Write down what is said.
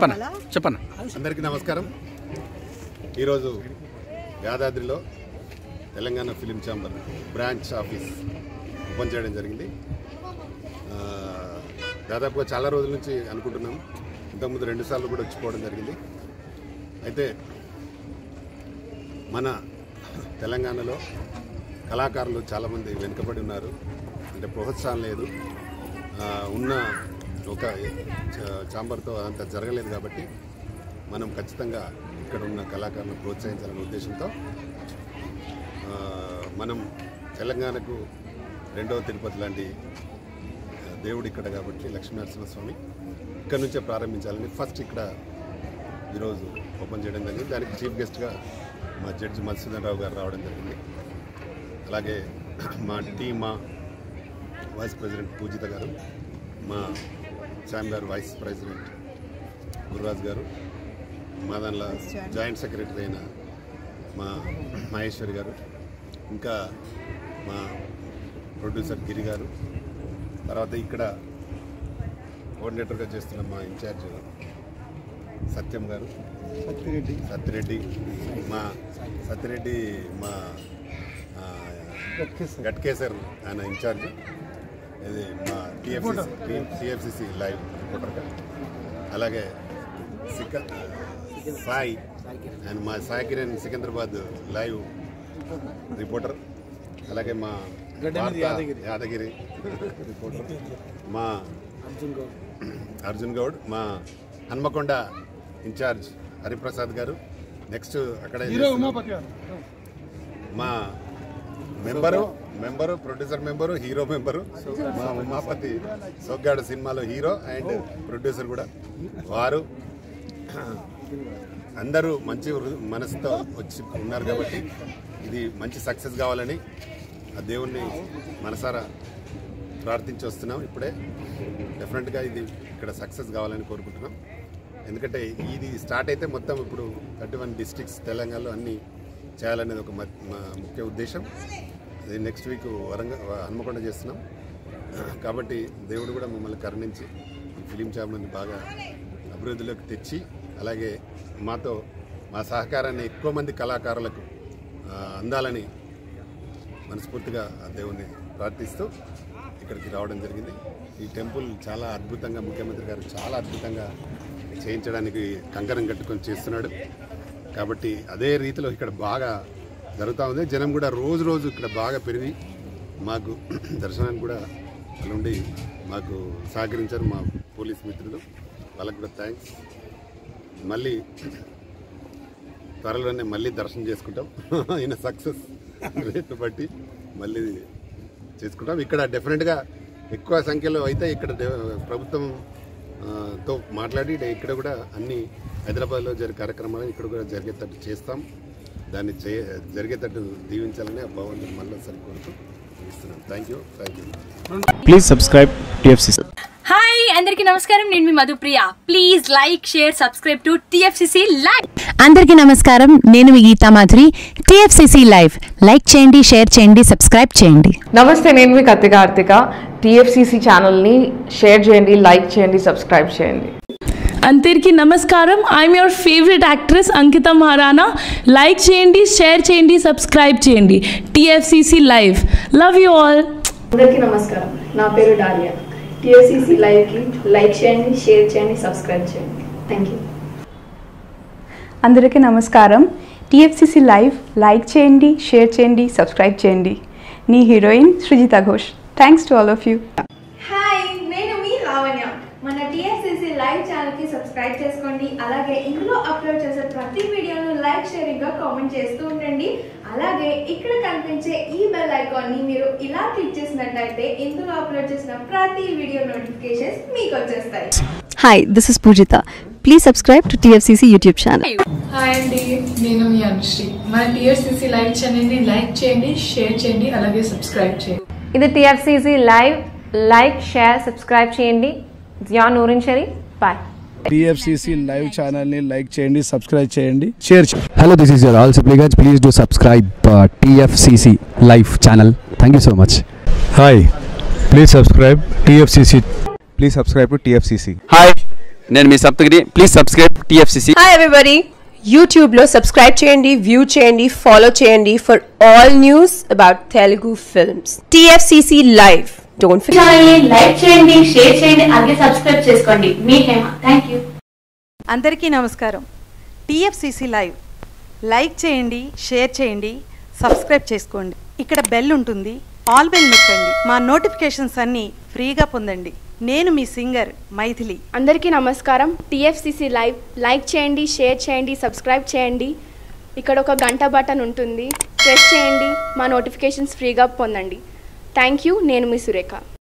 చెప్పన్న చెప్పన్న అందరికీ నమస్కారం ఈరోజు యాదాద్రిలో Telangana film chamber branch office open చేయడం జరిగింది ఆ, దాదాపుగా చాలా రోజుల నుంచి అనుకుంటున్నాం ఇంతకుముందు రెండు సార్లు కూడా వచ్చిపోవడం జరిగింది అయితే మన తెలంగాణలో కళాకారులు చాలామంది వెనుకబడి ఉన్నారు అంటే ప్రోత్సాహం లేదు ఆ, ఉన్న ఒక చ- ఛాంబర్తో అంత జరగలేదు కాబట్టి మనం ఖచ్చితంగా ఇక్కడ ఉన్న కళాకారులను ప్రోత్సహించాలనే ఉద్దేశంతో ఆ, మనం తెలంగాణకు రెండవ తిరుపతి లాంటి ఆ, దేవుడు ఇక్కడ కాబట్టి లక్ష్మీనరసింహస్వామి ఇక్కడ నుంచే ప్రారంభించాలని ఫస్ట్ ఇక్కడ ఈరోజు ఓపెన్ చేయడం జరిగింది దానికి చీఫ్ గెస్ట్గా మా జడ్జి మధుసూదన్ రావు గారు రావడం జరిగింది అలాగే మా టీమ్ మా వైస్ ప్రెసిడెంట్ పూజిత గారు మా ఛాంబర్ వైస్ ప్రెసిడెంట్ గురురాజ్ గారు మా దానిలో జాయింట్ సెక్రటరీ అయిన మా మహేశ్వరి గారు ఇంకా మా ప్రొడ్యూసర్ గిరి గారు తర్వాత ఇక్కడ కోఆర్డినేటర్గా చేస్తున్న మా ఇన్ఛార్జ్ సత్యం గారు సత్యరెడ్డి సత్యరెడ్డి మా సత్యరెడ్డి మా ఆ, గట్కేసర్ ఆయన ఇన్ఛార్జ్ ఇది మా టిఎఫ్సిసి టిఎఫ్సిసి లైవ్ రిపోర్టర్గా అలాగే సిక సాయి అండ్ మా సాయి కిరణ్ సికింద్రాబాద్ లైవ్ రిపోర్టర్ అలాగే మా వార్తా యాదగిరి రిపోర్టర్ మా అర్జున్ గౌడ్ మా హన్మకొండ ఇన్ఛార్జ్ హరిప్రసాద్ గారు నెక్స్ట్ అక్కడ మా member member producer member hero member మా ఉమాపతి సొగ్గాడు సినిమాలో హీరో అండ్ ప్రొడ్యూసర్ కూడా వారు అందరూ మంచి హృ- మనసుతో వచ్చి ఉన్నారు కాబట్టి ఇది మంచి సక్సెస్ కావాలని ఆ దేవుణ్ణి మనసారా ప్రార్థించి వస్తున్నాం ఇప్పుడే డెఫినెట్గా ఇది ఇక్కడ సక్సెస్ కావాలని కోరుకుంటున్నాం ఎందుకంటే ఇది స్టార్ట్ అయితే మొత్తం ఇప్పుడు థర్టీ వన్ డిస్ట్రిక్ట్స్ తెలంగాణలో అన్నీ చేయాలనేది ఒక మ- మా ముఖ్య ఉద్దేశం అది నెక్స్ట్ వీక్ వరంగల్ హన్మకొండ చేస్తున్నాం కాబట్టి దేవుడు కూడా మమ్మల్ని కరుణించి ఈ ఫిలిం ఛాంబర్ని బాగా అభివృద్ధిలోకి తెచ్చి అలాగే మాతో మా సహకారాన్ని ఎక్కువ మంది కళాకారులకు ఆ, అందాలని మనస్ఫూర్తిగా ఆ దేవుణ్ణి ప్రార్థిస్తూ ఇక్కడికి రావడం జరిగింది ఈ టెంపుల్ చాలా అద్భుతంగా ముఖ్యమంత్రి గారు చాలా అద్భుతంగా చేయించడానికి కంకణం కట్టుకొని చేస్తున్నాడు కాబట్టి అదే రీతిలో ఇక్కడ బాగా జరుగుతూ ఉంది జనం కూడా రోజు రోజు ఇక్కడ బాగా పెరిగి మాకు దర్శనానికి కూడా వాళ్ళు ఉండి మాకు సహకరించారు మా పోలీస్ మిత్రులు వాళ్ళకు కూడా థ్యాంక్స్ మళ్ళీ త్వరలోనే మళ్ళీ దర్శనం చేసుకుంటాం ఈయన సక్సెస్ రేట్ను బట్టి మళ్ళీ చేసుకుంటాం ఇక్కడ డెఫినెట్గా ఎక్కువ సంఖ్యలో అయితే ఇక్కడ డె- ప్రభుత్వం ఆ, తో మాట్లాడి ఇక్కడ కూడా అన్ని హైదరాబాద్లో జరిగే కార్యక్రమాలు ఇక్కడ కూడా జరిగేటట్టు చేస్తాం దాన్ని చే జరిగేటట్టు దీవించాలని ఆ భగవంతుని మళ్ళీ ఒకసారి కోరుతూ ఇస్తున్నాం thank you thank you Please subscribe TFCC. Hi అందరికీ నమస్కారం నేను మీ Madhupriya please like share subscribe to TFCC live అందరికీ నమస్కారం నేను మీ Geetha Madhuri TFCC live like చేయండి షేర్ చేయండి సబ్స్క్రైబ్ చేయండి నమస్తే నేను మీ కత్తి కార్తిక టీఎఫ్సిసి ఛానల్ని షేర్ చేయండి లైక్ చేయండి సబ్స్క్రైబ్ చేయండి అందరికీ నమస్కారం I'm your favourite actress Ankita Maharana like చేయండి షేర్ చేయండి సబ్స్క్రైబ్ చేయండి TFCC live love you all అందరికీ నమస్కారం నా పేరు డాలియా టిఎస్సిసి లైవ్కి లైక్ చేయండి షేర్ చేయండి సబ్స్క్రైబ్ చేయండి థ్యాంక్ యూ అందరికీ నమస్కారం టీఎఫ్సిసి లైవ్ లైక్ చేయండి షేర్ చేయండి సబ్స్క్రైబ్ చేయండి నీ heroine Srujitha Ghosh thanks to all of you hi నేను మీ లావణ్య మన టిఎస్సిసి లైవ్ ఛానల్కి సబ్స్క్రైబ్ చేసుకోండి అలాగే ఇందులో అప్లోడ్ చేసే ప్రతి వీడియోను లైక్ షేరింగ్గా కామెంట్ చేస్తూ ఉండండి అలాగే ఇక్కడ కనిపించే ఈ బెల్ ఐకాన్ని మీరు ఇలా క్లిక్ చేసినట్లయితే ఇందులో అప్లోడ్ చేసిన ప్రతి వీడియో నోటిఫికేషన్స్ మీకు వచ్చేస్తాయి hi this is Poojitha please subscribe to TFCC YouTube channel hi అండి నేను మీ అనుశ్రీ మన టీఎస్సీసీ లైవ్ ఛానల్ని లైక్ చేయండి షేర్ చేయండి అలాగే సబ్స్క్రైబ్ చేయండి ఇది TFCC live like share subscribe చేయండి Jiya Noorin Shari bye TFCC live channel ని లైక్ చేయండి సబ్స్క్రైబ్ చేయండి షేర్ చేయండి Hello, this is your all supplicants. Please do subscribe uh, TFCC Live channel. Thank you so much. Hi please subscribe TFCC Please subscribe to TFCC. Hi నేను మీ Saptagiri please subscribe TFCC hi everybody యూట్యూబ్లో subscribe చేయండి view చేయండి follow చేయండి for all news about Telugu films TFCC live don't ఛానల్ని like చేయండి share చేయండి అలాగే సబ్స్క్రైబ్ చేసుకోండి మీ హేమ థ్యాంక్ యూ అందరికీ నమస్కారం టీఎఫ్సిసి లైవ్ లైక్ చేయండి షేర్ చేయండి సబ్స్క్రైబ్ చేసుకోండి ఇక్కడ బెల్ ఉంటుంది ఆల్ బెల్ నొక్కండి మా నోటిఫికేషన్స్ అన్నీ ఫ్రీగా పొందండి నేను మీ సింగర్ మైథిలి అందరికీ నమస్కారం టీఎఫ్సిసి లైవ్ లైక్ చేయండి షేర్ చేయండి సబ్స్క్రైబ్ చేయండి ఇక్కడ ఒక గంట బటన్ ఉంటుంది ప్రెస్ చేయండి మా నోటిఫికేషన్స్ ఫ్రీగా పొందండి థ్యాంక్ యూ నేను మీ సురేఖ